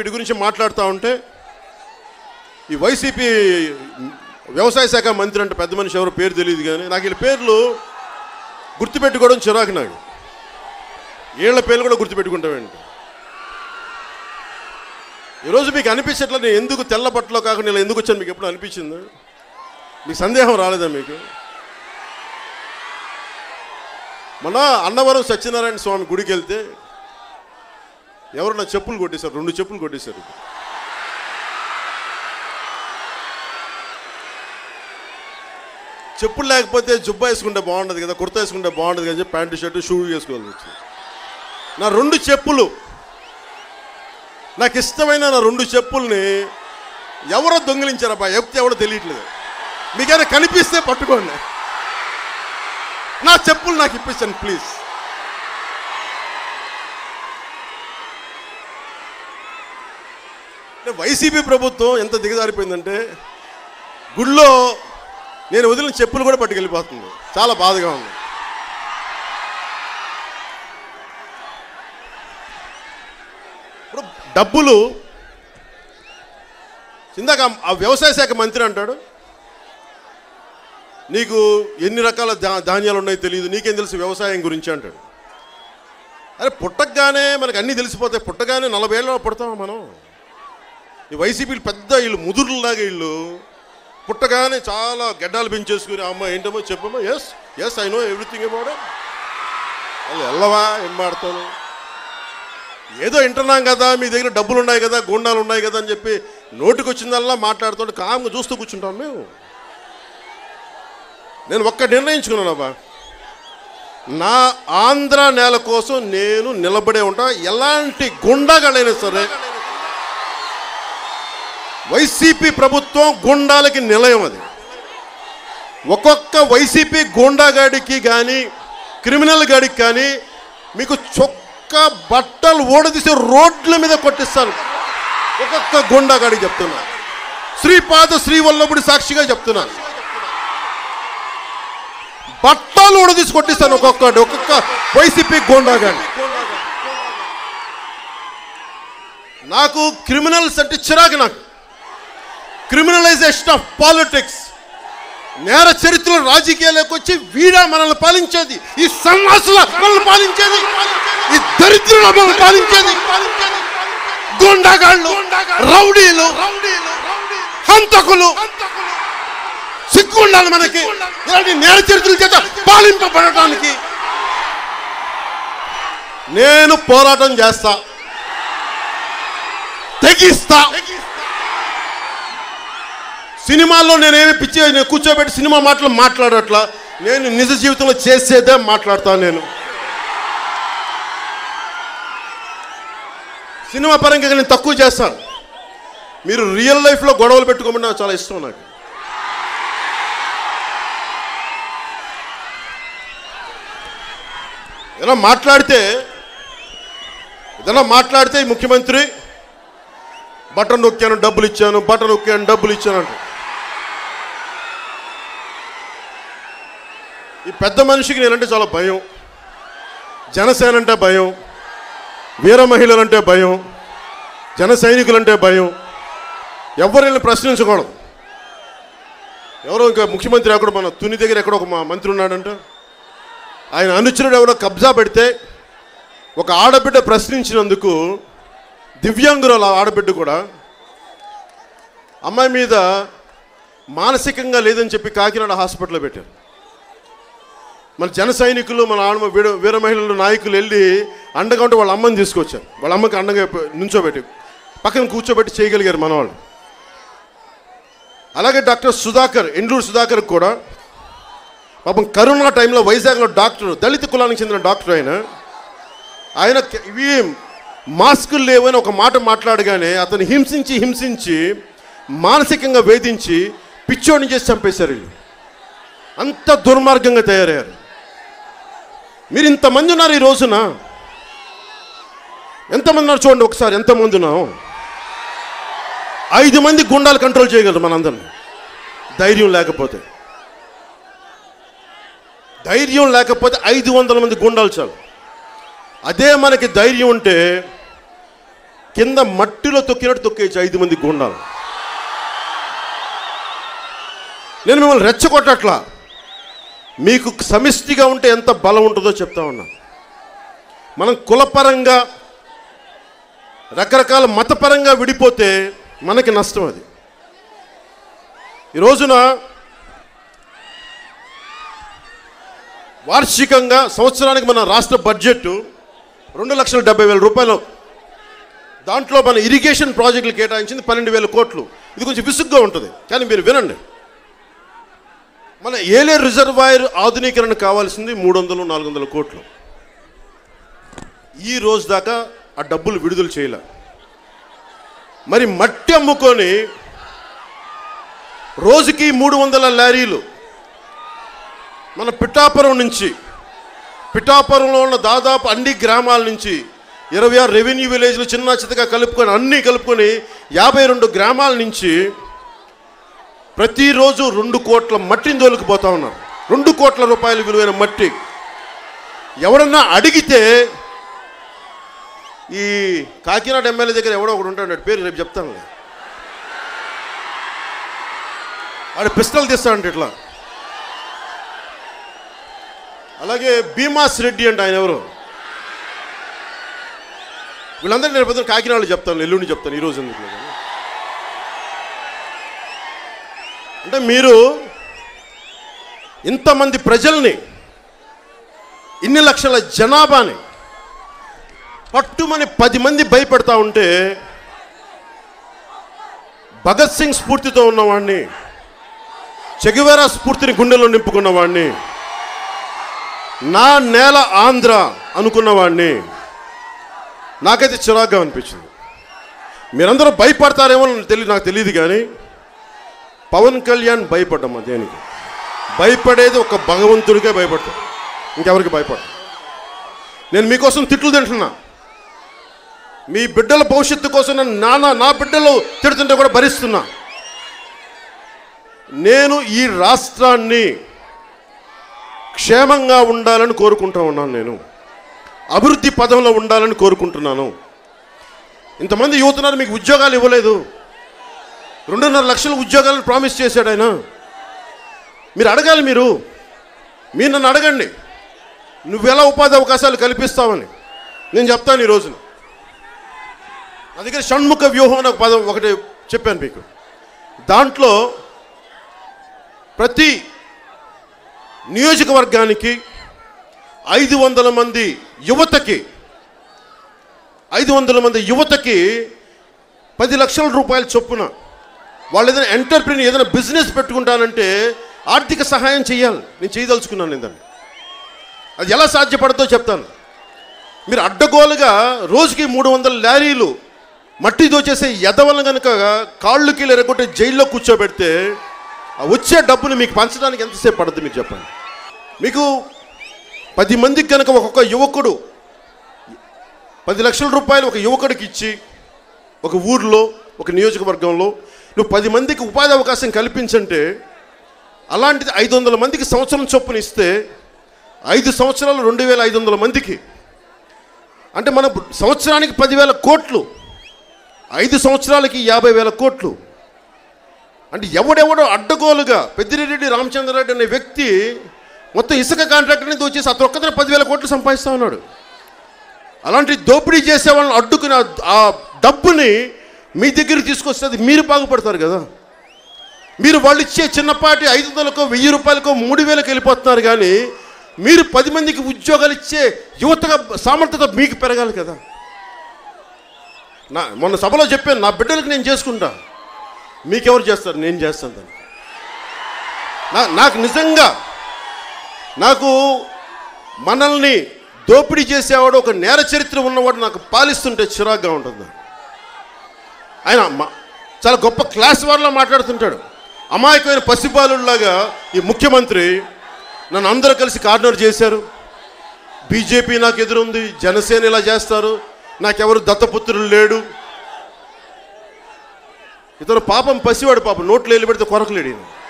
వీటి గురించి మాట్లాడుతూ ఉంటే ఈ వైసీపీ వ్యవసాయ శాఖ మంత్రి అంటే పెద్ద మనిషి ఎవరో పేరు తెలియదు కానీ నాకు వీళ్ళ పేర్లు గుర్తుపెట్టుకోవడం చిరాకు నాకు వీళ్ళ పేర్లు కూడా గుర్తుపెట్టుకుంటామండి ఈరోజు మీకు అనిపించట్లా నేను ఎందుకు తెల్ల బట్టలో కాకుండా ఇలా ఎందుకు వచ్చాను మీకు ఎప్పుడు అనిపించిందా మీకు సందేహం రాలేదా మీకు మొన్న అన్నవరం సత్యనారాయణ స్వామి గుడికి వెళ్తే ఎవరు నా చెప్పులు కొట్టేశారు రెండు చెప్పులు కొట్టేశారు చెప్పులు లేకపోతే జుబ్బా వేసుకుంటే బాగుండదు కదా కుర్తా వేసుకుంటే బాగుండదు కదా చెప్పి ప్యాంటు షర్టు షూ వేసుకోవాల్సి వచ్చింది నా రెండు చెప్పులు నాకు ఇష్టమైన నా రెండు చెప్పుల్ని ఎవరో దొంగిలించారబ్బా ఎప్తే ఎవడో తెలియట్లేదు మీకైనా కనిపిస్తే పట్టుకోండి నా చెప్పులు నాకు ఇప్పించండి ప్లీజ్ అంటే వైసీపీ ప్రభుత్వం ఎంత దిగజారిపోయిందంటే గుళ్ళో నేను వదిలిన చెప్పులు కూడా పట్టుకెళ్ళిపోతుంది చాలా బాధగా ఉంది ఇప్పుడు డబ్బులు ఇందాక ఆ వ్యవసాయ శాఖ మంత్రి అంటాడు నీకు ఎన్ని రకాల ధా ధాన్యాలు ఉన్నాయో తెలియదు నీకేం తెలుసు వ్యవసాయం గురించి అంటాడు అరే పుట్టగానే మనకు అన్నీ తెలిసిపోతాయి పుట్టగానే నలభై ఏళ్ళలో పుడతామా మనం ఈ వైసీపీ పెద్ద వీళ్ళు ముదురులాగా వీళ్ళు పుట్టగానే చాలా గడ్డాలు పెంచేసుకుని అమ్మ ఏంటమ్మో చెప్పమ్మా yes yes I know everything about వాళ్ళు వెళ్ళవా ఏం మాడతాను ఏదో వింటున్నాం కదా మీ దగ్గర డబ్బులు ఉన్నాయి కదా గుండాలు ఉన్నాయి కదా అని చెప్పి నోటికి వచ్చిందల్లా మాట్లాడుతుంటే కామ్గా చూస్తూ కూర్చుంటాం మేము నేను ఒక్క నిర్ణయించుకున్నానబ్బా నా ఆంధ్ర నేల కోసం నేను నిలబడే ఉంటా ఎలాంటి గుండాగాడైనా సరే వైసీపీ ప్రభుత్వం గుండాలకి నిలయం అది ఒక్కొక్క వైసీపీ గూండాగాడికి కానీ క్రిమినల్ గాడికి కానీ మీకు చొక్క బట్టలు ఓడదీసి రోడ్ల మీద కొట్టిస్తాను ఒక్కొక్క గూండాగాడికి చెప్తున్నా శ్రీపాద శ్రీవల్లభుడి సాక్షిగా చెప్తున్నాను బట్టలు ఓడదీసి కొట్టిస్తాను ఒక్కొక్కటి ఒక్కొక్క వైసీపీ గూండాగాడి నాకు క్రిమినల్స్ అంటే చిరాకు నాకు క్రిమినలైజేషన్ ఆఫ్ పాలిటిక్స్ నేర చరిత్రలో రాజకీయాలకు వచ్చి వీడా మనల్ని పాలించేది ఈ సన్నాసుల మనల్ని పాలించేది ఈ దరిద్రుల మనల్ని పాలించేది గుండాగాళ్ళు రౌడీలు హంతకులు సిగ్గు ఉండాలి మనకి ఇలాంటి నేర చరిత్రల చేత పాలింపబడటానికి నేను పోరాటం చేస్తా తెగిస్తా సినిమాల్లో నేనేమి పిచ్చి నేను కూర్చోబెట్టి సినిమా మాటలు మాట్లాడట్లా నేను నిజ జీవితంలో చేసేదే మాట్లాడతాను నేను సినిమా పరంగా నేను తక్కువ చేస్తాను మీరు రియల్ లైఫ్లో గొడవలు పెట్టుకోమని నాకు చాలా ఇష్టం నాకు ఏదైనా మాట్లాడితే ఏదైనా మాట్లాడితే ఈ ముఖ్యమంత్రి బటన్ నొక్కాను డబ్బులు ఇచ్చాను బటన్ నొక్కాను డబ్బులు ఇచ్చాను అంట ఈ పెద్ద మనిషికి నేనంటే చాలా భయం జనసేన అంటే భయం వీర మహిళలంటే భయం జన సైనికులంటే భయం ఎవరిని ప్రశ్నించకూడదు ఎవరో ఇంకా ముఖ్యమంత్రి అక్కడ మన తుని దగ్గర ఎక్కడ ఒక మా మంత్రి ఉన్నాడంట ఆయన అనుచరుడు ఎవరో కబ్జా పెడితే ఒక ఆడబిడ్డ ప్రశ్నించినందుకు దివ్యాంగురాలు ఆ ఆడబిడ్డ కూడా అమ్మాయి మీద మానసికంగా లేదని చెప్పి కాకినాడ హాస్పిటల్లో పెట్టారు మన జన సైనికులు మన ఆడ వీర వీర మహిళలు నాయకులు వెళ్ళి అండగా ఉంటే వాళ్ళ అమ్మని తీసుకొచ్చారు వాళ్ళ అమ్మకి అండగా పె- నుంచోబెట్టి పక్కన కూర్చోబెట్టి చేయగలిగారు మనవాళ్ళు అలాగే డాక్టర్ సుధాకర్ ఎండూరు సుధాకర్ కూడా పాపం కరోనా టైంలో వైజాగ్లో డాక్టర్ దళిత కులానికి చెందిన డాక్టర్ ఆయన ఆయన క- ఇవి మాస్కులు లేవని ఒక మాట మాట్లాడగానే అతను హింసించి హింసించి మానసికంగా వేధించి పిచ్చోడిని చేసి చంపేశారు వీళ్ళు అంత దుర్మార్గంగా తయారయ్యారు మీరు ఇంతమంది ఉన్నారు ఈ రోజున ఎంతమంది ఉన్నారు చూడండి ఒకసారి ఎంతమంది ఉన్నాం ఐదు మంది గుండాలు కంట్రోల్ చేయగలరు మనందరిని ధైర్యం లేకపోతే ధైర్యం లేకపోతే ఐదు వందల మంది గుండాలు చాలు అదే మనకి ధైర్యం ఉంటే కింద మట్టిలో తొక్కినట్టు తొక్కేయచ్చు ఐదు మంది గుండాలు నేను మిమ్మల్ని రెచ్చగొట్టట్లా మీకు సమిష్టిగా ఉంటే ఎంత బలం ఉంటుందో చెప్తా ఉన్నా మనం కులపరంగా రకరకాల మతపరంగా విడిపోతే మనకి నష్టం అది ఈ రోజున వార్షికంగా సంవత్సరానికి మన రాష్ట్ర బడ్జెట్ రెండు లక్షల డెబ్బై వేల రూపాయలు దాంట్లో మన ఇరిగేషన్ ప్రాజెక్టులు కేటాయించింది పన్నెండు వేల కోట్లు ఇది కొంచెం విసుగ్గా ఉంటుంది కానీ మీరు వినండి మన ఏలేరు రిజర్వాయర్ ఆధునీకరణ కావాల్సింది మూడు వందలు నాలుగు వందల కోట్లు ఈ రోజు దాకా ఆ డబ్బులు విడుదల చేయలే మరి మట్టి అమ్ముకొని రోజుకి మూడు వందల లారీలు మన పిఠాపురం నుంచి పిఠాపురంలో ఉన్న దాదాపు అన్ని గ్రామాల నుంచి ఇరవై ఆరు రెవెన్యూ విలేజ్లు చిన్న చిత్తగా కలుపుకొని అన్నీ కలుపుకొని యాభై రెండు గ్రామాల నుంచి ప్రతిరోజు రెండు కోట్ల మట్టిని దొలికిపోతా ఉన్నారు రెండు కోట్ల రూపాయల విలువైన మట్టి ఎవడన్నా అడిగితే ఈ కాకినాడ ఎమ్మెల్యే దగ్గర ఎవడో ఒకడు ఉంటాడు పేరు రేపు చెప్తాను ఆడు పిస్టల్ తీస్తాడంట ఇట్లా అలాగే భీమాస్ రెడ్డి అంటే ఆయన ఎవరు వీళ్ళందరూ నేను పొద్దున్న కాకినాడలో చెప్తాను ఎల్లుండి చెప్తాను ఈరోజు ఎందుకు లేదు. అంటే మీరు ఇంతమంది ప్రజల్ని ఇన్ని లక్షల జనాభాని పట్టుమని పది మంది భయపెడతా ఉంటే భగత్ సింగ్ స్ఫూర్తితో ఉన్నవాడిని చెగువేరా స్ఫూర్తిని గుండెలో నింపుకున్నవాడిని నా నేల ఆంధ్ర అనుకున్నవాడిని నాకైతే చిరాగ్గా అనిపించింది మీరందరూ భయపడతారేమో తెలియదు నాకు తెలియదు కానీ పవన్ కళ్యాణ్ భయపడ్డమ్మా దేనికి భయపడేది ఒక భగవంతుడికే భయపడతాడు ఇంకెవరికి భయపడ నేను మీకోసం తిట్లు తింటున్నా మీ బిడ్డల భవిష్యత్తు కోసం నన్ను నాన్న నా బిడ్డలు తిడుతుంటే కూడా భరిస్తున్నా నేను ఈ రాష్ట్రాన్ని క్షేమంగా ఉండాలని కోరుకుంటా ఉన్నాను నేను అభివృద్ధి పదంలో ఉండాలని కోరుకుంటున్నాను ఇంతమంది యువతున్నారు మీకు ఉద్యోగాలు ఇవ్వలేదు రెండున్నర లక్షల ఉద్యోగాలను ప్రామిస్ చేశాడు ఆయన మీరు అడగాలి మీరు మీరు నన్ను అడగండి నువ్వు ఎలా ఉపాధి అవకాశాలు కల్పిస్తావని నేను చెప్తాను ఈ రోజున నా దగ్గర షణ్ముఖ వ్యూహం అని ఒక పదం ఒకటి చెప్పాను మీకు దాంట్లో ప్రతి నియోజకవర్గానికి ఐదు వందల మంది యువతకి ఐదు వందల మంది యువతకి పది లక్షల రూపాయల చొప్పున వాళ్ళు ఏదైనా ఎంటర్ప్రీన్ ఏదైనా బిజినెస్ పెట్టుకుంటానంటే ఆర్థిక సహాయం చేయాలి నేను చేయదలుచుకున్నాను నేను దాన్ని అది ఎలా సాధ్యపడతో చెప్తాను మీరు అడ్డగోలుగా రోజుకి మూడు వందల లారీలు మట్టి దోచేసే ఎదవలను కనుక కాళ్ళు కీళ్ళు ఎరగొట్టి జైల్లో కూర్చోబెడితే ఆ వచ్చే డబ్బుని మీకు పంచడానికి ఎంతసేపు పడుతుంది మీరు చెప్పండి మీకు పది మందికి కనుక ఒక్కొక్క యువకుడు పది లక్షల రూపాయలు ఒక యువకుడికి ఇచ్చి ఒక ఊర్లో ఒక నియోజకవర్గంలో నువ్వు పది మందికి ఉపాధి అవకాశం కల్పించంటే అలాంటిది ఐదు వందల మందికి సంవత్సరం చొప్పున ఇస్తే ఐదు సంవత్సరాలు రెండు వేల ఐదు వందల మందికి అంటే మన సంవత్సరానికి పదివేల కోట్లు ఐదు సంవత్సరాలకి యాభై వేల కోట్లు అంటే ఎవడెవడో అడ్డగోలుగా పెద్దిరెడ్డి రామచంద్రరెడ్డి అనే వ్యక్తి మొత్తం ఇసుక కాంట్రాక్టర్ని దోచేసి అతను ఒక్కదనే పదివేల కోట్లు సంపాదిస్తూ ఉన్నాడు అలాంటి దోపిడీ చేసే వాళ్ళని అడ్డుకుని ఆ- ఆ డబ్బుని మీ దగ్గరికి తీసుకొస్తే అది మీరు బాగుపడతారు కదా మీరు వాళ్ళు ఇచ్చే చిన్నపాటి ఐదు వందలకో వెయ్యి రూపాయలకో మూడు వేలకు వెళ్ళిపోతున్నారు కానీ మీరు పది మందికి ఉద్యోగాలు ఇచ్చే యువతగా సామర్థ్యత మీకు పెరగాలి కదా నా మొన్న సభలో చెప్పాను నా బిడ్డలకు నేను చేసుకుంటా మీకెవరు చేస్తారు నేను చేస్తాను దాన్ని నా నాకు నిజంగా నాకు మనల్ని దోపిడీ చేసేవాడు ఒక నేర చరిత్ర ఉన్నవాడు నాకు పాలిస్తుంటే చిరాగ్గా ఉంటుంది ఆయన మ- చాలా గొప్ప క్లాస్ వారిలో మాట్లాడుతుంటాడు అమాయకమైన పసిబాలులాగా ఈ ముఖ్యమంత్రి నన్ను అందరూ కలిసి కార్నర్ చేశారు బీజేపీ నాకు ఎదురుంది జనసేన ఇలా చేస్తారు నాకెవరు దత్తపుత్రులు లేడు ఇతను పాపం పసివాడు పాపం నోట్లో వెళ్ళి పెడితే కొరకలేడు ఈయన.